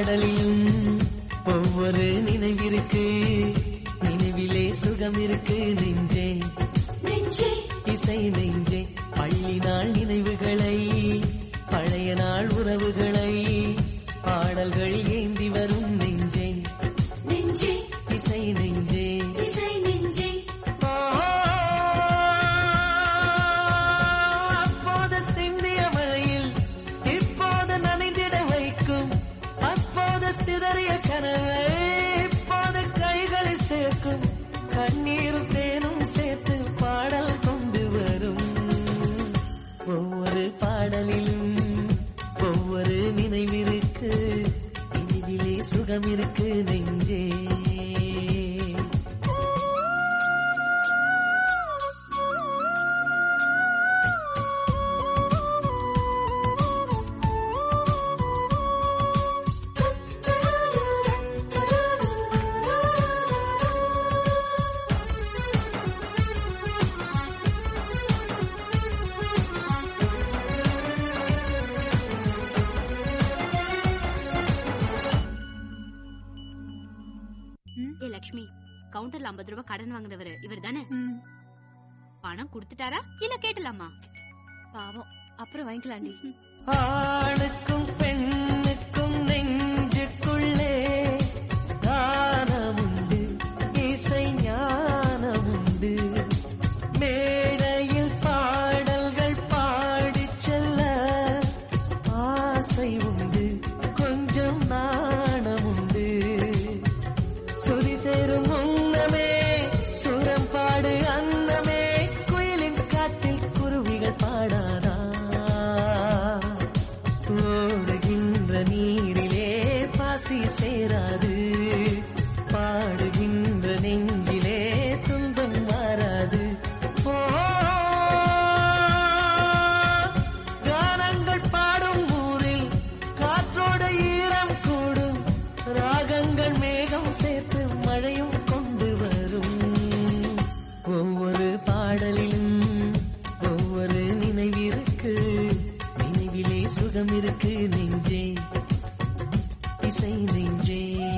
பாடலிலும் ஒவ்வொரு நினைவிருக்கு நினைவிலே சுகம் இருக்கு நெஞ்சே நெஞ்சே இசை நெஞ்சே பள்ளி நாள் நினைவுகளை பழைய நாள் உறவுகளை பாடல்கள் ஏந்தி வரும் நெஞ்சே நெஞ்சே இசை நெஞ்சே இசை நெஞ்சே அப்போது சிந்திய மழையில் இப்போது நனைந்திட வைக்கும் அப்போது சிதறிய கனவை இப்போது கைகளில் சேர்க்கும் கண்ணீரும் தேனும் சேர்த்து பாடல் கொண்டு வரும் ஒவ்வொரு பாடலிலும் ஒவ்வொரு நினைவிருக்கு நினைவிலே சுகம் இருக்கு நெஞ்சே ஏ லக்ஷ்மி கவுண்டர்ல ஐம்பது ரூபாய் கடன் வாங்கினவரு இவர் தானே பணம் கொடுத்துட்டாரா இல்ல கேட்டலாமா பாவம் அப்புறம் வாங்கிக்கலாண்டி ஆணுக்கும் பெண்ணுக்கும் நெஞ்சுக்குள்ளே கானமுண்டு இசை ஞானமுண்டு மேடையில் பாடல்கள் பாடிச் செல்ல ஆசை உண்டு கொஞ்சம் நாணமுண்டு சுதி சேரும் முன்னமே சுரம் பாடு அன்னமே குயிலின் காட்டில் குருவிகள் பாடாதா ஓடுகின்ற நீரிலே பாசி சேராது பாடுகின்ற நெஞ்சிலே துன்பம் மாறாது ஓ கானங்கள் பாடும் ஊரில் காற்றோட ஈரம் கூடும் ராகங்கள் மேகம் சேர்த்து மழையும் கொண்டு வரும் ஒவ்வொரு பாடலிலும் ஒவ்வொரு நினைவிருக்கு நினைவிலே சுகம் இருக்கு நெஞ்சே இசை நெஞ்சே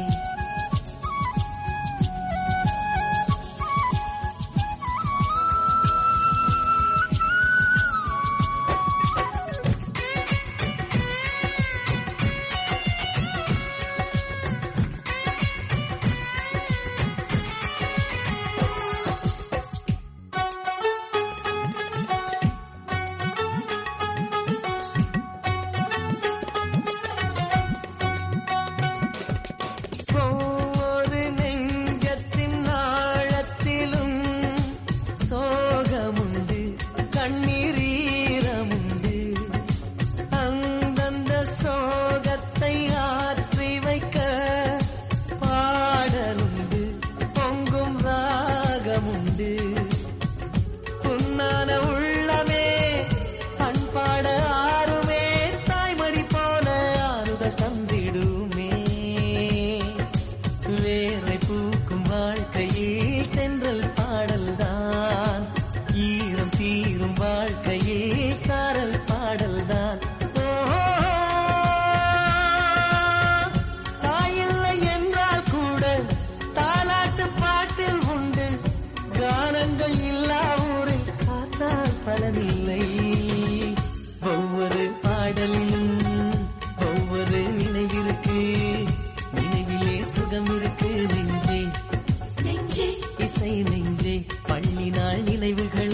ஒவ்வொரு நெஞ்சத்தின் ஆழத்திலும் சோகமுண்டு கண்ணீர் ஈரமுண்டு அந்தந்த சோகத்தை ஆற்றி வைக்க பாடலுண்டு பொங்கும் ராகமுண்டு புன்னான உள்ளமே பண்பாட ஆறுமே தாய்மடி போல ஆறுதல் தந்திடுமே வேலை பூக்கும் வாழ்க்கையில் தென்றல் பாடல்தான் ஈரம் தீரும் வாழ்க்கையில் சாரல் பாடல்தான் ஓ, தாயில்லை என்றால் கூட தாலாட்டு பாட்டில் உண்டு கானங்கள் இல்லா ஊரில் காற்றால் பலனில்லை ஒவ்வொரு பாடலிலும் ஒவ்வொரு நினைவிருக்கு நினைவிலே சுகம் இருக்கு நெஞ்சே நெஞ்சே இசை நெஞ்சே பள்ளி நாள் நினைவுகளை